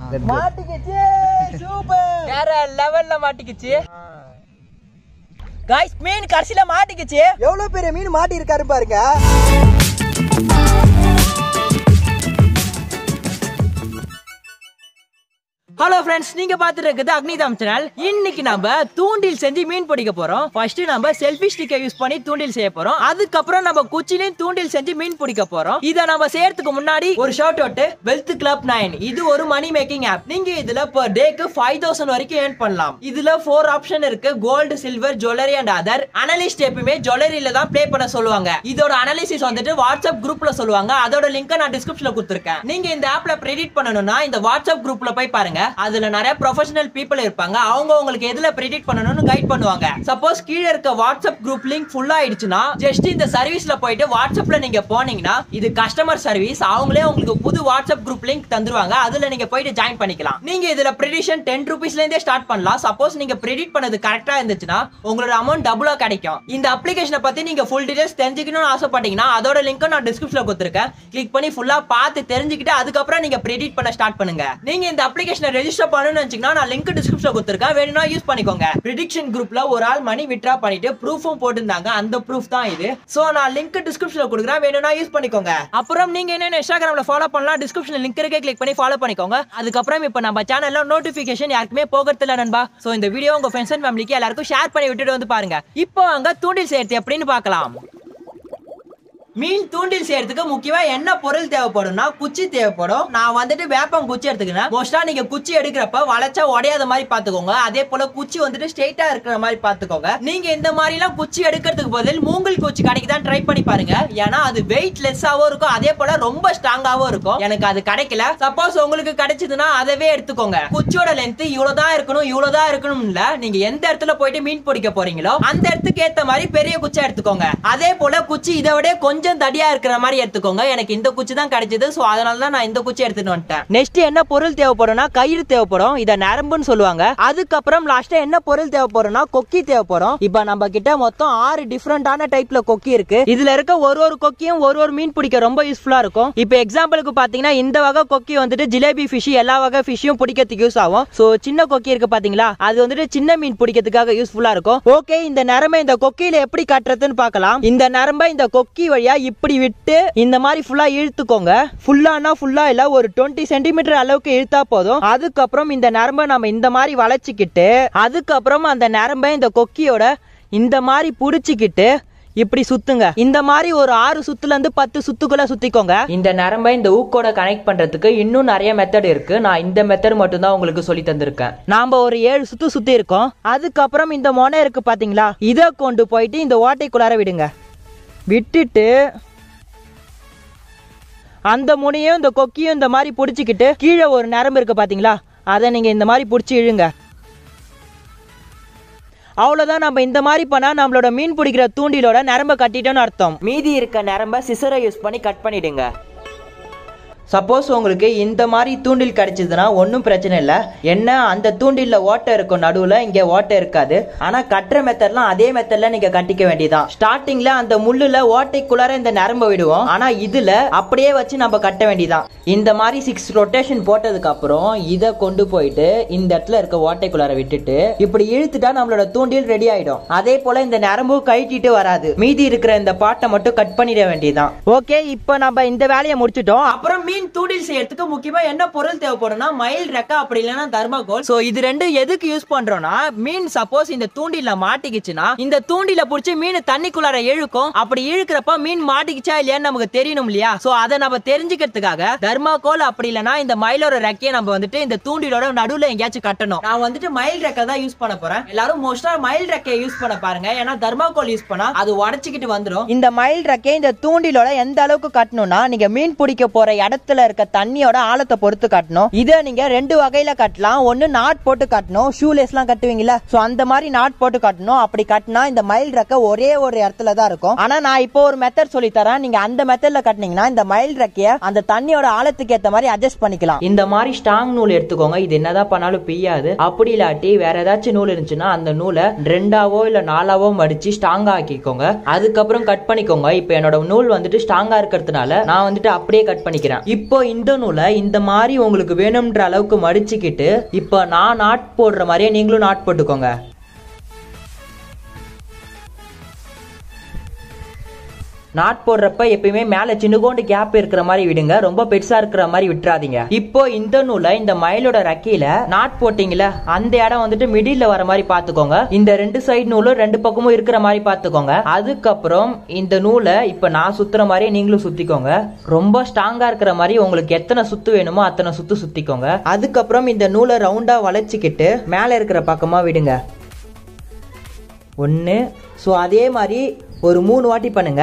மாட்டிக்கிச்சு சூப்பர் வேற லெவல்ல மாட்டிக்கிச்சு காய்ஸ் மீன் கடைசியில மாட்டிக்கிச்சு எவ்வளவு பெரிய மீன் மாட்டி இருக்காரு பாருங்க ஹலோ ஃப்ரெண்ட்ஸ் நீங்க பாத்துட்டு இருக்குது அக்னிதாம் சேனல் இன்னைக்கு நம்ம தூண்டில் செஞ்சு மீன் பிடிக்க போறோம் ஃபர்ஸ்ட் நம்ம செல்ஃபி ஸ்டிக்கை யூஸ் பண்ணி தூண்டில் செய்ய போறோம் அதுக்கப்புறம் நம்ம குச்சிலையும் தூண்டில் செஞ்சு மீன் பிடிக்க போறோம் இத நம்ம செய்யறதுக்கு முன்னாடி ஒரு shout out wealth club nine இது ஒரு மணி மேக்கிங் ஆப் நீங்க இதுல பர் டேக்கு ஃபைவ் தௌசண்ட் வரைக்கும் ஏர்ன் பண்ணலாம் இதுல ஃபோர் ஆப்ஷன் இருக்கு gold silver jewellery and other analyst எப்பவுமே ஜுவல்லரியில தான் ப்ளே பண்ண சொல்லுவாங்க இதோட அனாலிசிஸ் வந்துட்டு வாட்ஸ்அப் குரூப்ல சொல்லுவாங்க அதோட லிங்க் நான் டிஸ்கிரிப்ஷன்ல கொடுத்துருக்கேன் நீங்க இந்த ஆப்ல ப்ரெடிட் பண்ணணும்னா இந்த வாட்ஸ்அப் குரூப்ல போய் பாருங்க அதுல நிறைய ப்ரொஃபஷனல் பீப்புள் இருப்பாங்க அவங்க உங்களுக்கு எதுல ப்ரெடிட் பண்ணணும்னு கைட் பண்ணுவாங்க சப்போஸ் கீழே இருக்க வாட்ஸ்அப் குரூப் லிங்க் ஃபுல்லா ஆயிடுச்சுன்னா ஜஸ்ட் இந்த சர்வீஸ்ல போயிட்டு வாட்ஸ்அப்ல நீங்க போனீங்கன்னா இது கஸ்டமர் சர்வீஸ் அவங்களே உங்களுக்கு புது வாட்ஸ்அப் குரூப் லிங்க் தந்துருவாங்க அதுல நீங்க போயிட்டு ஜாயின் பண்ணிக்கலாம் நீங்க இதுல ப்ரெடிஷன் டென் ருபீஸ்ல இருந்தே ஸ்டார்ட் பண்ணலாம் சப்போஸ் நீங்க ப்ரெடிட் பண்ணது கரெக்டா இருந்துச்சுன்னா உங்களோட அமௌண்ட் டபுளா கிடைக்கும் இந்த அப்ளிகேஷனை பத்தி நீங்க ஃபுல் டீடைல்ஸ் தெரிஞ்சுக்கணும்னு ஆசைப்பட்டீங்கன்னா அதோட லிங்க் நான் டிஸ்கிரிப்ஷன்ல கொடுத்துருக்கேன் கிளிக் பண்ணி ஃபுல்லா பார்த்து தெரிஞ்சுக்கிட்டு அதுக்கப்புறம் நீங்க ப்ரெடிட் பண்ண ஸ்டார்ட் பண்ணுங்க நீங்க இந்த அப்ளிகேஷனை ரெஜிஸ்டர் பண்ணணும்னு நினைச்சீங்கன்னா நான் லிங்க் டிஸ்கிரிப்ஷன்ல கொடுத்துருக்கேன் வேணும்னா யூஸ் பண்ணிக்கோங்க ப்ரிடிக்ஷன் குரூப்ல ஒரு ஆள் மணி விட்ரா பண்ணிட்டு ப்ரூஃபும் போட்டிருந்தாங்க அந்த ப்ரூஃப் தான் இது சோ நான் லிங்க் டிஸ்கிரிப்ஷன்ல கொடுக்குறேன் வேணும்னா யூஸ் பண்ணிக்கோங்க அப்புறம் நீங்க என்ன இன்ஸ்டாகிராம்ல ஃபாலோ பண்ணலாம் டிஸ்கிரிப்ஷன்ல லிங்க் இருக்கே கிளிக் பண்ணி ஃபாலோ பண்ணிக்கோங்க அதுக்கப்புறம் இப்போ நம்ம சேனல்ல நோட்டிபிகேஷன் யாருக்குமே போகிறது இல்ல நண்பா சோ இந்த வீடியோ உங்க ஃப்ரெண்ட்ஸ் அண்ட் ஃபேமிலிக்கு எல்லாருக்கும் ஷேர் பண்ணி விட்டுட்டு வந்து பாருங்க இப்போ அங்க தூண்டில் செய்யறது எப்படின்னு பார்க்கலாம் மீன் தூண்டில் செய்யறதுக்கு முக்கியமா என்ன பொருள் தேவைப்படும்னா குச்சி தேவைப்படும் நான் வந்துட்டு வேப்பம் குச்சி எடுத்துக்கிறேன் மோஸ்டா நீங்க குச்சி எடுக்கிறப்ப வளைச்சா உடையாத மாதிரி பாத்துக்கோங்க அதே போல குச்சி வந்துட்டு ஸ்ட்ரெயிட்டா இருக்கிற மாதிரி பாத்துக்கோங்க நீங்க இந்த மாதிரி எல்லாம் குச்சி எடுக்கிறதுக்கு பதில் மூங்கில் குச்சி கடைக்கு தான் ட்ரை பண்ணி பாருங்க ஏன்னா அது வெயிட் லெஸ்ஸாவும் இருக்கும் அதே போல ரொம்ப ஸ்ட்ராங்காவும் இருக்கும் எனக்கு அது கிடைக்கல சப்போஸ் உங்களுக்கு கிடைச்சதுன்னா அதவே எடுத்துக்கோங்க குச்சியோட லென்த் இவ்வளவுதான் இருக்கணும் இவ்வளவுதான் இருக்கணும் இல்ல நீங்க எந்த இடத்துல போயிட்டு மீன் பிடிக்க போறீங்களோ அந்த இடத்துக்கு ஏத்த மாதிரி பெரிய குச்சியா எடுத்துக்கோங்க அதே போல குச்சி இதை விட கொஞ்சம் தடியா இருக்கிற மாதிரி எடுத்துக்கோங்க எனக்கு இந்த குச்சி தான் கிடைச்சது சோ அதனால தான் நான் இந்த குச்சி எடுத்துட்டு வந்துட்டேன் நெக்ஸ்ட் என்ன பொருள் தேவைப்படும்னா கயிறு தேவைப்படும் இத நரம்புன்னு சொல்லுவாங்க அதுக்கப்புறம் லாஸ்டா என்ன பொருள் தேவைப்படும்னா கொக்கி தேவைப்படும் இப்ப நம்ம கிட்ட மொத்தம் ஆறு டிஃப்ரெண்டான டைப்ல கொக்கி இருக்கு இதுல இருக்க ஒரு ஒரு கொக்கியும் ஒரு ஒரு மீன் பிடிக்க ரொம்ப யூஸ்ஃபுல்லா இருக்கும் இப்ப எக்ஸாம்பிளுக்கு பாத்தீங்கன்னா இந்த வகை கொக்கி வந்துட்டு ஜிலேபி ஃபிஷ் எல்லா வகை ஃபிஷ்ஷும் பிடிக்கிறதுக்கு யூஸ் ஆகும் சோ சின்ன கொக்கி இருக்கு பாத்தீங்களா அது வந்துட்டு சின்ன மீன் பிடிக்கிறதுக்காக யூஸ்ஃபுல்லா இருக்கும் ஓகே இந்த நரம்பை இந்த கொக்கியில எப்படி கட்டுறதுன்னு பார்க்கலாம் இந்த நரம்பை இந்த கொக்கி வழியா இப்படி விட்டு இந்த மாதிரி ஃபுல்லா இழுத்துக்கோங்க ஃபுல்லானா ஃபுல்லா இல்ல ஒரு டுவெண்ட்டி சென்டிமீட்டர் அளவுக்கு இழுத்தா போதும் அதுக்கப்புறம் இந்த நரம்பை நம்ம இந்த மாதிரி வளைச்சிக்கிட்டு அதுக்கப்புறம் அந்த நரம்பை இந்த கொக்கியோட இந்த மாதிரி புடிச்சுக்கிட்டு இப்படி சுத்துங்க இந்த மாதிரி ஒரு ஆறு சுத்துல இருந்து பத்து சுத்துக்குள்ள சுத்திக்கோங்க இந்த நரம்பை இந்த ஊக்கோட கனெக்ட் பண்றதுக்கு இன்னும் நிறைய மெத்தட் இருக்கு நான் இந்த மெத்தட் மட்டும் தான் உங்களுக்கு சொல்லி தந்திருக்கேன் நாம ஒரு ஏழு சுத்து சுத்தி இருக்கோம் அதுக்கப்புறம் இந்த மொனை இருக்கு பாத்தீங்களா இதை கொண்டு போயிட்டு இந்த ஓட்டைக்குள்ளார விடுங்க விட்டுட்டு அந்த முனையும் இந்த கொக்கியும் இந்த மாதிரி பிடிச்சிக்கிட்டு கீழே ஒரு நரம்பு இருக்கு பாத்தீங்களா அதை நீங்க இந்த மாதிரி பிடிச்சி இழுங்க அவ்வளவுதான் நம்ம இந்த மாதிரி பண்ணா நம்மளோட மீன் பிடிக்கிற தூண்டிலோட நரம்ப கட்டிட்டோம்னு அர்த்தம் மீதி இருக்க நரம்ப சிசரை யூஸ் பண்ணி கட் பண்ணிடுங்க சப்போஸ் உங்களுக்கு இந்த மாதிரி தூண்டில் கிடைச்சதுன்னா ஒன்றும் பிரச்சனை இல்லை என்ன அந்த தூண்டில்ல ஓட்டை இருக்கும் நடுவில் இங்கே ஓட்டை இருக்காது ஆனால் கட்டுற மெத்தட்லாம் அதே மெத்தட்ல நீங்க கட்டிக்க வேண்டியதான் ஸ்டார்டிங்ல அந்த முள்ளுல ஓட்டைக்குள்ளார இந்த நரம்பை விடுவோம் ஆனால் இதுல அப்படியே வச்சு நம்ம கட்ட வேண்டியதான் இந்த மாதிரி சிக்ஸ் ரொட்டேஷன் போட்டதுக்கு அப்புறம் இதை கொண்டு போயிட்டு இந்த இடத்துல இருக்க ஓட்டைக்குள்ளார விட்டுட்டு இப்படி இழுத்துட்டா நம்மளோட தூண்டில் ரெடி ஆயிடும் அதே போல இந்த நரம்பு கழட்டிட்டு வராது மீதி இருக்கிற இந்த பாட்டை மட்டும் கட் பண்ணிட வேண்டியதான் ஓகே இப்போ நம்ம இந்த வேலையை முடிச்சிட்டோம் அப்புறம் மீன் தூண்டில் செய்யறதுக்கு முக்கியமா என்ன பொருள் தேவைப்படும்னா மயில் ரெக்கா அப்படி இல்லைன்னா தர்மாகோல் சோ இது ரெண்டு எதுக்கு யூஸ் பண்றோம்னா மீன் சப்போஸ் இந்த தூண்டில மாட்டிக்கிச்சுன்னா இந்த தூண்டில புடிச்சு மீன் தண்ணிக்குள்ளார இழுக்கும் அப்படி இழுக்கிறப்ப மீன் மாட்டிக்கிச்சா இல்லையான்னு நமக்கு தெரியணும் இல்லையா சோ அதை நம்ம தெரிஞ்சுக்கிறதுக்காக தர்மாகோல் அப்படி இல்லைன்னா இந்த மயிலோட ரெக்கையை நம்ம வந்துட்டு இந்த தூண்டிலோட நடுவுல எங்கேயாச்சும் கட்டணும் நான் வந்துட்டு மயில் ரெக்கை தான் யூஸ் பண்ண போறேன் எல்லாரும் மோஸ்டா மயில் ரெக்கையை யூஸ் பண்ண பாருங்க ஏன்னா தர்மாகோல் யூஸ் பண்ணா அது உடச்சிக்கிட்டு வந்துடும் இந்த மயில் ரெக்கையை இந்த தூண்டிலோட எந்த அளவுக்கு கட்டணும்னா நீங்க மீன் பிடிக்க போற இடத்துல இருக்க தண்ணியோட ஆழத்தை பொறுத்து கட்டணும் இதை நீங்க ரெண்டு வகையில கட்டலாம் ஒன்னு நாட் போட்டு கட்டணும் ஷூலேஸ் எல்லாம் கட்டுவீங்கல்ல சோ அந்த மாதிரி நாட் போட்டு கட்டணும் அப்படி கட்டினா இந்த மயில் ரெக்கை ஒரே ஒரு இடத்துல தான் இருக்கும் ஆனா நான் இப்போ ஒரு மெத்தட் சொல்லி தரேன் நீங்க அந்த மெத்தட்ல கட்டினீங்கன்னா இந்த மயில் ரெக்கைய அந்த தண்ணியோட ஆழத்துக்கு ஏத்த மாதிரி அட்ஜஸ்ட் பண்ணிக்கலாம் இந்த மாதிரி ஸ்ட்ராங் நூல் எடுத்துக்கோங்க இது என்னதான் பண்ணாலும் பிய்யாது அப்படி இல்லாட்டி வேற ஏதாச்சும் நூல் இருந்துச்சுன்னா அந்த நூலை ரெண்டாவோ இல்ல நாலாவோ மடிச்சு ஸ்ட்ராங்கா ஆக்கிக்கோங்க அதுக்கப்புறம் கட் பண்ணிக்கோங்க இப்போ என்னோட நூல் வந்துட்டு ஸ்ட்ராங்கா இருக்கிறதுனால நான் வந்துட்டு அப்படியே கட் பண்ணிக்கிறேன் இப்போ இந்த நூலை இந்த மாதிரி உங்களுக்கு வேணும்ன்ற அளவுக்கு மடிச்சுக்கிட்டு இப்போ நான் நாட் போடுற மாதிரியே நீங்களும் நாட் போட்டுக்கோங்க நாட் போடுறப்ப எப்பயுமே மேல சின்னகோண்டு கேப் இருக்கிற மாதிரி விடுங்க ரொம்ப பெருசா இருக்கிற மாதிரி விட்டுறாதீங்க இப்போ இந்த நூலை இந்த மயிலோட ரெக்கையில நாட் போட்டீங்கல்ல அந்த இடம் வந்துட்டு மிடில்ல வர மாதிரி பாத்துக்கோங்க இந்த ரெண்டு சைடு நூலும் ரெண்டு பக்கமும் இருக்கிற மாதிரி பாத்துக்கோங்க அதுக்கப்புறம் இந்த நூலை இப்ப நான் சுத்துற மாதிரியே நீங்களும் சுத்திக்கோங்க ரொம்ப ஸ்ட்ராங்கா இருக்கிற மாதிரி உங்களுக்கு எத்தனை சுத்து வேணுமோ அத்தனை சுத்து சுத்திக்கோங்க அதுக்கப்புறம் இந்த நூலை ரவுண்டா வளைச்சிக்கிட்டு மேல இருக்கிற பக்கமா விடுங்க ஒன்று ஸோ அதே மாதிரி ஒரு மூணு வாட்டி பண்ணுங்க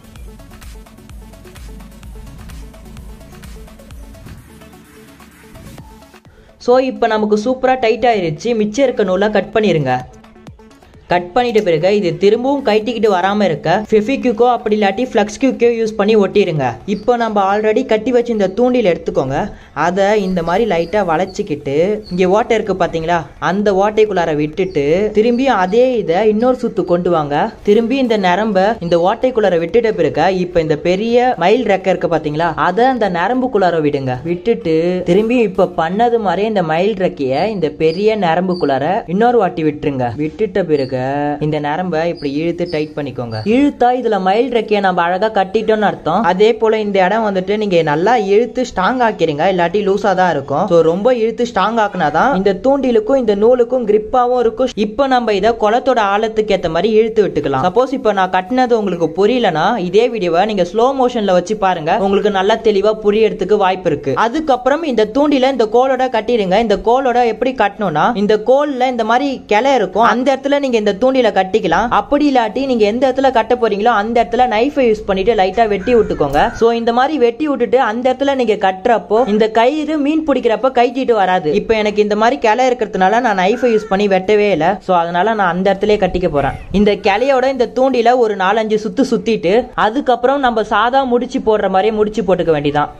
ஸோ இப்போ நமக்கு சூப்பராக டைட் ஆயிருச்சு மிச்சம் இருக்க நூலை கட் பண்ணிடுங்க கட் பண்ணிட்ட பிறகு இது திரும்பவும் கைட்டிக்கிட்டு வராமல் இருக்க ஃபெஃபிக்யூக்கோ அப்படி இல்லாட்டி ஃப்ளக்ஸ் கியூக்கோ யூஸ் பண்ணி ஒட்டிடுங்க இப்போ நம்ம ஆல்ரெடி கட்டி வச்சு இந்த தூண்டில் எடுத்துக்கோங்க அதை இந்த மாதிரி லைட்டாக வளைச்சிக்கிட்டு இங்கே ஓட்டை இருக்கு பார்த்தீங்களா அந்த ஓட்டைக்குள்ளார விட்டுட்டு திரும்பியும் அதே இதை இன்னொரு சுத்து கொண்டு வாங்க திரும்பி இந்த நரம்ப இந்த ஓட்டைக்குள்ளார விட்டுட்ட பிறகு இப்போ இந்த பெரிய மயில் ரெக்க இருக்கு பார்த்தீங்களா அதை அந்த நரம்புக்குள்ளார விடுங்க விட்டுட்டு திரும்பி இப்போ பண்ணது மாதிரி இந்த மயில் ரெக்கைய இந்த பெரிய நரம்புக்குள்ளார இன்னொரு வாட்டி விட்டுருங்க விட்டுட்ட பிறகு இந்த நரம்ப இப்படி இழுத்து டைட் பண்ணிக்கோங்க இழுத்தா இதுல மயில் ரெக்கைய நம்ம அழகா கட்டிட்டோம்னு அர்த்தம் அதே போல இந்த இடம் வந்துட்டு நீங்க நல்லா இழுத்து ஸ்ட்ராங் ஆக்கிறீங்க இல்லாட்டி லூஸா தான் இருக்கும் ஸோ ரொம்ப இழுத்து ஸ்ட்ராங் ஆக்குனாதான் இந்த தூண்டிலுக்கும் இந்த நூலுக்கும் கிரிப்பாவும் இருக்கும் இப்போ நம்ம இதை குளத்தோட ஆழத்துக்கு ஏத்த மாதிரி இழுத்து விட்டுக்கலாம் சப்போஸ் இப்போ நான் கட்டினது உங்களுக்கு புரியலனா இதே வீடியோவை நீங்க ஸ்லோ மோஷன்ல வச்சு பாருங்க உங்களுக்கு நல்லா தெளிவா புரியறதுக்கு வாய்ப்பு இருக்கு அதுக்கப்புறம் இந்த தூண்டில இந்த கோலோட கட்டிடுங்க இந்த கோலோட எப்படி கட்டணும்னா இந்த கோல்ல இந்த மாதிரி கிளை இருக்கும் அந்த இடத்துல நீங்க இந்த தூண்டில கட்டிக்கலாம் அப்படி இல்லாட்டி நீங்க எந்த இடத்துல கட்ட போறீங்களோ அந்த இடத்துல நைஃபை யூஸ் பண்ணிட்டு லைட்டா வெட்டி விட்டுக்கோங்க சோ இந்த மாதிரி வெட்டி விட்டுட்டு அந்த இடத்துல நீங்க கட்டுறப்போ இந்த கயிறு மீன் பிடிக்கிறப்ப கைட்டிட்டு வராது இப்போ எனக்கு இந்த மாதிரி கிளை இருக்கிறதுனால நான் நைஃபை யூஸ் பண்ணி வெட்டவே இல்லை சோ அதனால நான் அந்த இடத்துலயே கட்டிக்க போறேன் இந்த கிளையோட இந்த தூண்டில ஒரு நாலஞ்சு சுத்து சுத்திட்டு அதுக்கப்புறம் நம்ம சாதா முடிச்சு போடுற மாதிரி முடிச்சு போட்டுக்க வேண்டியதான்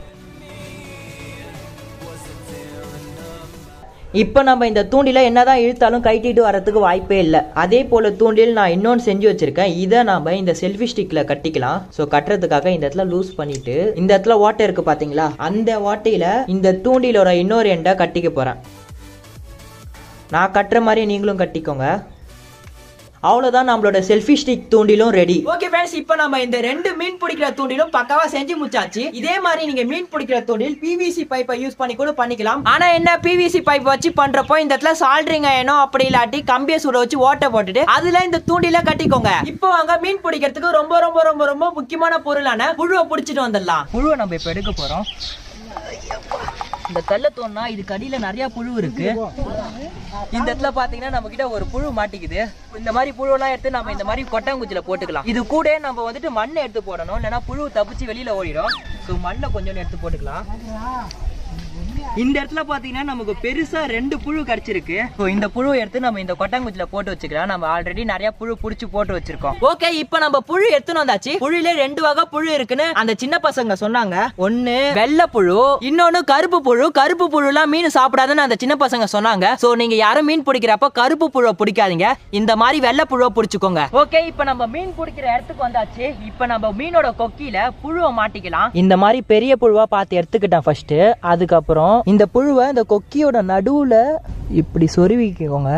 இப்போ நம்ம இந்த தூண்டில என்னதான் இழுத்தாலும் கைட்டிட்டு வரதுக்கு வாய்ப்பே இல்லை அதே போல தூண்டில் நான் இன்னொன்று செஞ்சு வச்சிருக்கேன் இதை நாம இந்த செல்ஃபி ஸ்டிக்ல கட்டிக்கலாம் ஸோ கட்டுறதுக்காக இந்த இடத்துல லூஸ் பண்ணிட்டு இந்த இடத்துல ஓட்டை இருக்கு பாத்தீங்களா அந்த ஓட்டையில இந்த தூண்டிலோட இன்னொரு எண்டை கட்டிக்க போறேன் நான் கட்டுற மாதிரி நீங்களும் கட்டிக்கோங்க அவ்வளோதான் நம்மளோட செல்ஃபி ஸ்டிக் தூண்டிலும் ரெடி ஓகே ஃப்ரெண்ட்ஸ் இப்போ நம்ம இந்த ரெண்டு மீன் பிடிக்கிற தூண்டிலும் பக்காவா செஞ்சு முடிச்சாச்சு இதே மாதிரி நீங்க மீன் பிடிக்கிற தூண்டில் பிவிசி பைப்பை யூஸ் பண்ணி கூட பண்ணிக்கலாம் ஆனா என்ன பிவிசி பைப் வச்சு பண்றப்போ இந்த இடத்துல சால்ட்ரிங் ஆயணும் அப்படி இல்லாட்டி கம்பியை சுட வச்சு ஓட்டை போட்டுட்டு அதுல இந்த தூண்டில கட்டிக்கோங்க இப்போ வாங்க மீன் பிடிக்கிறதுக்கு ரொம்ப ரொம்ப ரொம்ப ரொம்ப முக்கியமான பொருளான புழுவை பிடிச்சிட்டு வந்துடலாம் புழுவை நம்ம இப்போ எடுக்க போறோம் இந்த கல்லை தோணுனா இதுக்கு அடியில நிறைய புழு இருக்கு இந்த இடத்துல பாத்தீங்கன்னா நம்ம கிட்ட ஒரு புழு மாட்டிக்குது இந்த மாதிரி புழுலாம் எடுத்து நம்ம இந்த மாதிரி கொட்டாங்குச்சியில போட்டுக்கலாம் இது கூட நம்ம வந்துட்டு மண்ணை எடுத்து போடணும் இல்லைன்னா புழு தப்பிச்சு வெளியில ஓடிடும் ஸோ மண்ணை கொஞ்சம் எடுத்து போட்டுக்கலாம் இந்த இடத்துல பாத்தீங்கன்னா நமக்கு பெருசா ரெண்டு புழு கிடைச்சிருக்கு ஸோ இந்த புழு எடுத்து நம்ம இந்த கொட்டாங்குச்சியில போட்டு வச்சுக்கலாம் நம்ம ஆல்ரெடி நிறைய புழு புடிச்சு போட்டு வச்சிருக்கோம் ஓகே இப்போ நம்ம புழு எடுத்துன்னு வந்தாச்சு புழுல ரெண்டு வகை புழு இருக்குன்னு அந்த சின்ன பசங்க சொன்னாங்க ஒன்னு வெள்ளை புழு இன்னொன்னு கருப்பு புழு கருப்பு புழுலாம் மீன் சாப்பிடாதுன்னு அந்த சின்ன பசங்க சொன்னாங்க சோ நீங்க யாரும் மீன் பிடிக்கிறப்ப கருப்பு புழுவை பிடிக்காதீங்க இந்த மாதிரி வெள்ளை புழுவை பிடிச்சுக்கோங்க ஓகே இப்போ நம்ம மீன் பிடிக்கிற இடத்துக்கு வந்தாச்சு இப்போ நம்ம மீனோட கொக்கியில புழுவை மாட்டிக்கலாம் இந்த மாதிரி பெரிய புழுவா பார்த்து எடுத்துக்கிட்டேன் ஃபர்ஸ்ட் அதுக்கப்புறம் இந்த புழுவை இந்த கொக்கியோட நடுவுல இப்படி சொருவிக்கோங்க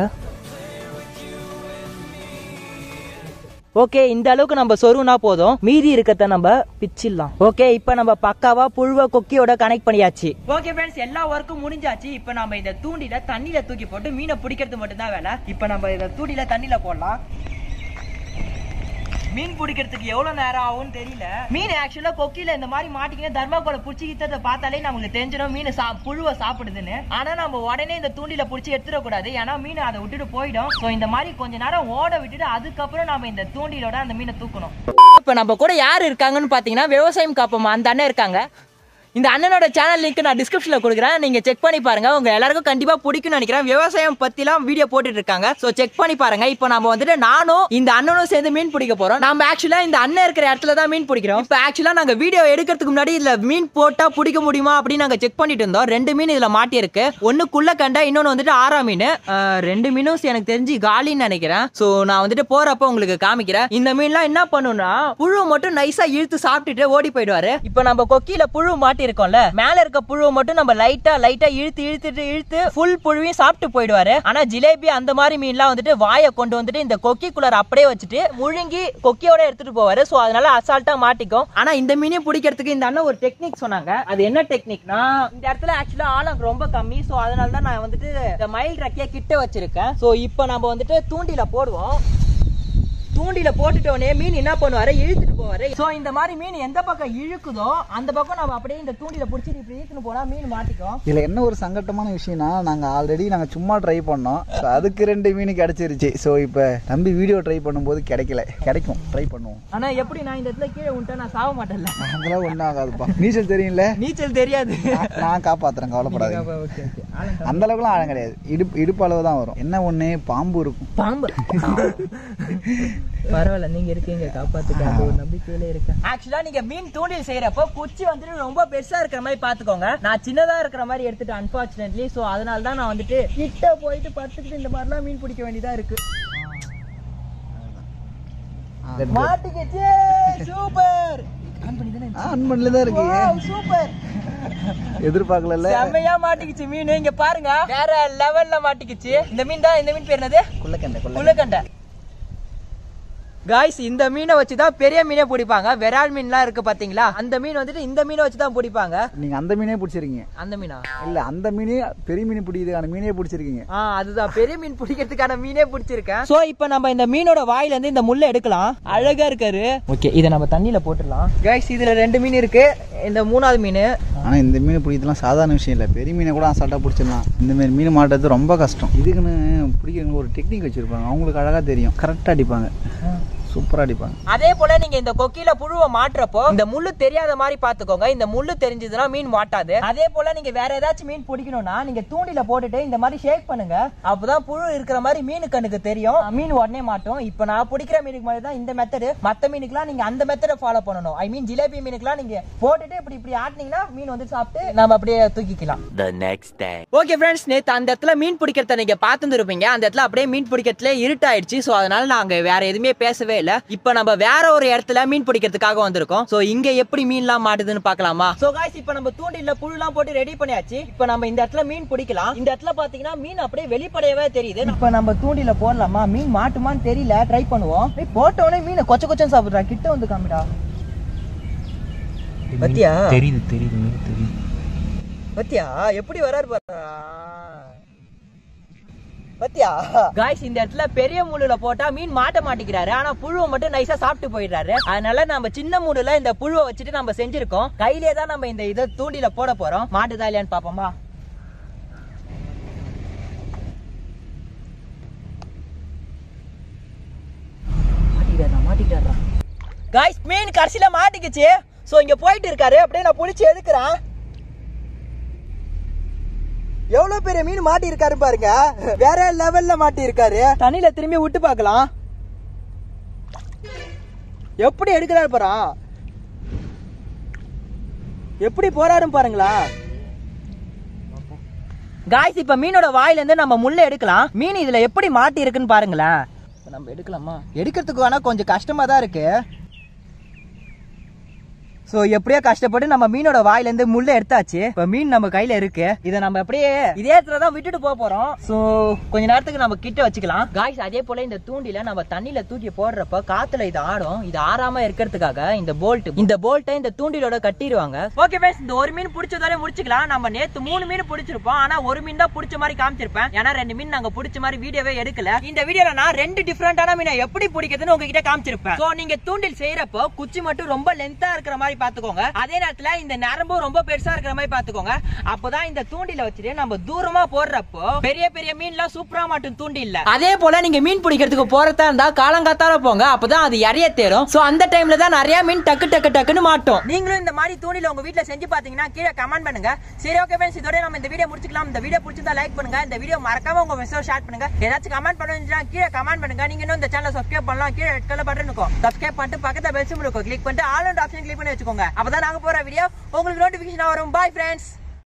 ஓகே இந்த அளவுக்கு நம்ம சொருவுனா போதும் மீதி இருக்கத்த நம்ம பிச்சிடலாம் ஓகே இப்போ நம்ம பக்காவா புழுவ கொக்கியோட கனெக்ட் பண்ணியாச்சு ஓகே ஃப்ரெண்ட்ஸ் எல்லா ஒர்க்கும் முடிஞ்சாச்சு இப்போ நம்ம இந்த தூண்டில தண்ணியில தூக்கி போட்டு மீனை பிடிக்கிறது மட்டும் தான் வேலை இப்போ நம்ம இதை தூண்டில தண்ணியில போடலாம் மீன் பிடிக்கிறதுக்கு எவ்வளவு நேரம் ஆகும்னு தெரியல மீன் ஆக்சுவலா கொக்கில இந்த மாதிரி மாட்டிக்கின்னு தர்மாக்கோலை பிடிச்சிக்கிட்டதை பார்த்தாலே நமக்கு தெரிஞ்சிடும் மீன் சா புழுவை சாப்பிடுதுன்னு ஆனா நம்ம உடனே இந்த தூண்டில பிடிச்சி எடுத்துடக்கூடாது ஏன்னா மீன் அதை விட்டுட்டு போயிடும் ஸோ இந்த மாதிரி கொஞ்ச நேரம் ஓட விட்டுட்டு அதுக்கப்புறம் நம்ம இந்த தூண்டிலோட அந்த மீனை தூக்கணும் இப்போ நம்ம கூட யார் இருக்காங்கன்னு பார்த்தீங்கன்னா விவசாயம் காப்போம் அந்த அண்ணன் இருக்காங்க இந்த அண்ணனோட சேனல் லிங்க் நான் டிஸ்கிரிப்ஷன்ல கொடுக்குறேன் நீங்க செக் பண்ணி பாருங்க உங்க எல்லாருக்கும் கண்டிப்பா பிடிக்கும்னு நினைக்கிறேன் விவசாயம் பத்திலாம் வீடியோ போட்டுட்டு இருக்காங்க ஸோ செக் பண்ணி பாருங்க இப்போ நம்ம வந்துட்டு நானும் இந்த அண்ணனும் சேர்ந்து மீன் பிடிக்க போறோம் நம்ம ஆக்சுவலா இந்த அண்ணன் இருக்கிற இடத்துல தான் மீன் பிடிக்கிறோம் இப்போ ஆக்சுவலா நாங்க வீடியோ எடுக்கிறதுக்கு முன்னாடி இதுல மீன் போட்டா பிடிக்க முடியுமா அப்படின்னு நாங்க செக் பண்ணிட்டு இருந்தோம் ரெண்டு மீன் இதுல மாட்டி இருக்கு ஒன்னு குள்ள கண்டா இன்னொன்னு வந்துட்டு ஆறா மீன் அஹ், ரெண்டு மீனும் எனக்கு தெரிஞ்சு காலின்னு நினைக்கிறேன் ஸோ நான் வந்துட்டு போறப்ப உங்களுக்கு காமிக்கிறேன் இந்த மீன்லாம் என்ன பண்ணுன்னா புழு மட்டும் நைஸா இழுத்து சாப்பிட்டுட்டு ஓடி போயிடுவாரு இப்போ நம்ம கொக்கியில புழு மாட்டி மாட்டிருக்கோம்ல மேல இருக்க புழுவை மட்டும் நம்ம லைட்டா லைட்டா இழுத்து இழுத்துட்டு இழுத்து ஃபுல் புழுவையும் சாப்பிட்டு போயிடுவாரு ஆனா ஜிலேபி அந்த மாதிரி மீன்லாம் வந்துட்டு வாயை கொண்டு வந்துட்டு இந்த கொக்கிக்குள்ளார அப்படியே வச்சுட்டு முழுங்கி கொக்கியோட எடுத்துட்டு போவாரு சோ அதனால அசால்ட்டா மாட்டிக்கும் ஆனா இந்த மீனையும் பிடிக்கிறதுக்கு இந்த அண்ணன் ஒரு டெக்னிக் சொன்னாங்க அது என்ன டெக்னிக்னா இந்த இடத்துல ஆக்சுவலா ஆழம் ரொம்ப கம்மி சோ அதனால தான் நான் வந்துட்டு இந்த மயில் ரெக்கைய கிட்ட வச்சிருக்கேன் சோ இப்போ நம்ம வந்துட்டு தூண்டில போடுவோம் தூண்டில போட்டுட்டோடனே மீன் என்ன பண்ணுவாரு இழுத்துட்டு போவாரு சோ இந்த மாதிரி மீன் எந்த பக்கம் இழுக்குதோ அந்த பக்கம் நம்ம அப்படியே இந்த தூண்டில புடிச்சு இப்படி இழுத்துட்டு போனா மீன் மாட்டிக்கும் இதுல என்ன ஒரு சங்கட்டமான விஷயம்னா நாங்க ஆல்ரெடி நாங்க சும்மா ட்ரை பண்ணோம் So, அதுக்கு ரெண்டு மீன் கிடைச்சிருச்சு ஸோ இப்போ தம்பி வீடியோ ட்ரை பண்ணும்போது கிடைக்கல கிடைக்கும் ட்ரை பண்ணுவோம் ஆனா எப்படி நான் இந்த இடத்துல கீழே விட்டா நான் சாக மாட்டேன்ல அதெல்லாம் ஒன்றும் ஆகாதுப்பா நீச்சல் தெரியும்ல நீச்சல் தெரியாது நான் நான் காப்பாத்துறேன் கவலைப்படாதீங்க ஓகே ஓகே அந்த அளவுக்குலாம் ஆழம் கிடையாது இடுப்பு இடுப்பு அளவு தான் வரும் என்ன ஒண்ணு பாம்பு இருக்கும் பாம்பு பரவாயில்ல நீங்க இருக்கீங்க காப்பாத்துக்க அந்த ஒரு நம்பிக்கையில இருக்கேன் ஆக்சுவலா நீங்க மீன் தூண்டில் செய்யறப்போ குச்சி வந்துட்டு ரொம்ப பெருசா இருக்கிற மாதிரி பாத்துக்கோங்க நான் சின்னதா இருக்கிற மாதிரி எடுத்துட்டு அன்பார்ச்சுனேட்லி சோ அதனால தான் நான் வந்துட்டு கிட்ட போயிட்டு படுத்துக்கிட்டு இந்த மாதிரிலாம் மீன் பிடிக்க வேண்டியதா இருக்கு மாட்டிக்கிச்சு சூப்பர் ஆன் பண்ணி தானே ஆன் பண்ணல தான் இருக்கு சூப்பர் எதிர்பார்க்கல செம்மையா மாட்டிக்கிச்சு மீன் இங்க பாருங்க வேற லெவல்ல மாட்டிக்கிச்சு இந்த மீன் தான் இந்த மீன் பேர் என்னது குள்ளக்கண்டை குள்ள குள்ளக்கண்டை காய்ஸ் இந்த மீனை வச்சு தான் பெரிய மீனே பிடிப்பாங்க விரால் மீன்லாம் இருக்கு பாத்தீங்களா அந்த மீன் வந்துட்டு இந்த மீனை வச்சு தான் பிடிப்பாங்க நீங்க அந்த மீனே பிடிச்சிருக்கீங்க அந்த மீனா இல்ல அந்த மீனே பெரிய மீன் பிடிக்கிறதுக்கான மீனே பிடிச்சிருக்கீங்க ஆ அதுதான் பெரிய மீன் பிடிக்கிறதுக்கான மீனே பிடிச்சிருக்கேன் சோ இப்போ நம்ம இந்த மீனோட வாயில இருந்து இந்த முள்ள எடுக்கலாம் அழகா இருக்காரு ஓகே இதை நம்ம தண்ணியில போட்டுடலாம் காய்ஸ் இதுல ரெண்டு மீன் இருக்கு இந்த மூணாவது மீன் ஆனா இந்த மீன் பிடிக்கிறதுலாம் சாதாரண விஷயம் இல்ல பெரிய மீனை கூட அசால்ட்டா பிடிச்சிடலாம் இந்த மாதிரி மீன் மாட்டுறது ரொம்ப கஷ்டம் இதுக்குன்னு பிடிக்கிறவங்க ஒரு டெக்னிக் வச்சிருப்பாங்க அவங்களுக்கு அழகா தெரியும் கரெக்டா அடிப்பாங்க சூப்பரா அடிப்பாங்க அதே போல நீங்க இந்த கொக்கில புழுவை மாட்டுறப்போ இந்த முள்ளு தெரியாத மாதிரி பாத்துக்கோங்க இந்த முள்ளு தெரிஞ்சதுன்னா மீன் மாட்டாது அதே போல நீங்க வேற ஏதாச்சும் மீன் பிடிக்கணும்னா நீங்க தூண்டில போட்டுட்டு இந்த மாதிரி ஷேக் பண்ணுங்க அப்பதான் புழு இருக்கிற மாதிரி மீனு கண்ணுக்கு தெரியும் மீன் உடனே மாட்டோம் இப்போ நான் பிடிக்கிற மீனுக்கு மாதிரி தான் இந்த மெத்தடு மத்த மீனுக்குலாம் நீங்க அந்த மெத்தடை ஃபாலோ பண்ணணும் ஐ மீன் ஜிலேபி மீனுக்குலாம் நீங்க போட்டுட்டு இப்படி இப்படி ஆட்டினீங்கன்னா மீன் வந்து சாப்பிட்டு நம்ம அப்படியே தூக்கிக்கலாம் The next day. Okay friends நேத்து அந்த இடத்துல மீன் பிடிக்கிறத நீங்க பார்த்துருப்பீங்க அந்த இடத்துல அப்படியே மீன் பிடிக்கிறதுல இருட்டாயிடுச்சு ஸோ அதனால நாங்க வேற எதுவுமே பேசவே இல்லை இப்போ நம்ம வேற ஒரு இடத்துல மீன் பிடிக்கிறதுக்காக வந்திருக்கோம் ஸோ இங்க எப்படி மீன்லாம் மாட்டுதுன்னு பார்க்கலாமா ஸோ காய்ஸ் இப்போ நம்ம தூண்டில புழுலாம் போட்டு ரெடி பண்ணியாச்சு இப்போ நம்ம இந்த இடத்துல மீன் பிடிக்கலாம் இந்த இடத்துல பாத்தீங்கன்னா மீன் அப்படியே வெளிப்படையவே தெரியுது இப்போ நம்ம தூண்டில போடலாமா மீன் மாட்டுமான்னு தெரியல ட்ரை பண்ணுவோம் ஏய், போட்ட உடனே மீனை கொச்ச கொச்சன்னு சாப்பிடுறா கிட்ட வந்து காமிடா பத்தியா தெரியுது தெரியுது தெரியுது பத்தியா எப்படி வராரு பாரு பத்தியா காய்ஸ் இந்த இடத்துல பெரிய முள்ளுல போட்டா மீன் மாட்ட மாட்டேங்கிறாரு ஆனா புழுவை மட்டும் நைஸா சாப்பிட்டு போயிடுறாரு அதனால நம்ம சின்ன முள்ளுல இந்த புழுவை வச்சுட்டு நம்ம செஞ்சிருக்கோம் கையிலே தான் நம்ம இந்த இதை தூண்டில போட போறோம் மாட்டுதா இல்லையான்னு பாப்போமா மாட்டிக்கிட்டாரா மாட்டிக்கிட்டாரா காய்ஸ் மீன் கடைசியில மாட்டிக்கிச்சு சோ இங்க போயிட்டு இருக்காரு அப்படியே நான் புடிச்சு எடுக்கிறேன் எவ்வளவு பெரிய மீன் மாட்டி இருக்காரு பாருங்க வேற லெவல்ல மாட்டி இருக்காரு தண்ணியில திரும்பி விட்டு பார்க்கலாம் எப்படி எடுக்கிறாரு பாரா எப்படி போறாருன்னு பாருங்களா காய்ஸ் இப்ப மீனோட வாயில இருந்து நம்ம முள்ள எடுக்கலாம் மீன் இதுல எப்படி மாட்டி இருக்குன்னு பாருங்களேன் இப்ப நம்ம எடுக்கலாமா எடுக்கிறதுக்கு வேணா கொஞ்சம் கஷ்டமா தான் இருக்கு சோ எப்படியோ கஷ்டப்பட்டு நம்ம மீனோட வாயில இருந்து முள்ள எடுத்தாச்சு இப்ப மீன் நம்ம கையில இருக்கு இதை நம்ம அப்படியே இதே இடத்துல தான் விட்டுட்டு போக போறோம் சோ கொஞ்ச நேரத்துக்கு நம்ம கிட்ட வச்சுக்கலாம் காய்ஸ் அதே போல இந்த தூண்டில நம்ம தண்ணியில தூக்கி போடுறப்ப காத்துல இது ஆடும் இது ஆறாம இருக்கிறதுக்காக இந்த போல்ட் இந்த போல்ட்டை இந்த தூண்டிலோட கட்டிடுவாங்க ஓகே ஃப்ரெண்ட்ஸ் இந்த ஒரு மீன் பிடிச்சதோட முடிச்சுக்கலாம் நம்ம நேத்து மூணு மீன் பிடிச்சிருப்போம் ஆனா ஒரு மீன் தான் பிடிச்ச மாதிரி காமிச்சிருப்பேன் ஏன்னா ரெண்டு மீன் நாங்க பிடிச்ச மாதிரி வீடியோவே எடுக்கல இந்த வீடியோல நான் ரெண்டு டிஃபரெண்டான மீனை எப்படி பிடிக்கிறதுன்னு உங்ககிட்ட காமிச்சிருப்பேன் சோ நீங்க தூண்டில் செய்யறப்போ குச்சி மட்டும் ரொம்ப லென்த்தா இருக்கிற மாதிரி பாத்துக்கோங்க அதே நேரத்துல இந்த நரம்பும் ரொம்ப பெருசா இருக்கிற மாதிரி பாத்துக்கோங்க அப்பதான் இந்த தூண்டில வச்சுட்டு நம்ம தூரமா போடுறப்போ பெரிய பெரிய மீன்லாம் சூப்பரா மாட்டும் தூண்டில்ல அதே போல நீங்க மீன் பிடிக்கிறதுக்கு போறதா இருந்தா காலங்காத்தால போங்க அப்பதான் அது எரிய தேரும் சோ அந்த டைம்ல தான் நிறைய மீன் டக்கு டக்கு டக்குன்னு மாட்டோம் நீங்களும் இந்த மாதிரி தூண்டில உங்க வீட்ல செஞ்சு பாத்தீங்கன்னா கீழே கமெண்ட் பண்ணுங்க சரி ஓகே ஃப்ரெண்ட்ஸ் இதோட நம்ம இந்த வீடியோ முடிச்சுக்கலாம் இந்த வீடியோ பிடிச்சிருந்தா லைக் பண்ணுங்க இந்த வீடியோ மறக்காம உங்க மெசேஜ் ஷேர் பண்ணுங்க ஏதாச்சும் கமெண்ட் பண்ணுச்சுன்னா கீழே கமெண்ட் பண்ணுங்க நீங்க இன்னும் இந்த சேனல் சப்ஸ்கிரைப் பண்ணலாம் கீழே ரெட் கலர் பட்டன் இருக்கும் சப்ஸ்கிரைப் பண்ணிட்டு பக்கத்துல பெல் சிம்பிள் இருக்கும் கிளிக் பண்ணிட்டு ஆல் அண்ட் ஆப்ஷன் கிளிக் பண்ணி வச்சுக்கோங்க அப்பதான் நாங்க போற வீடியோ உங்களுக்கு நோட்டிபிகேஷன் வரும் பாய் ஃப்ரெண்ட்ஸ்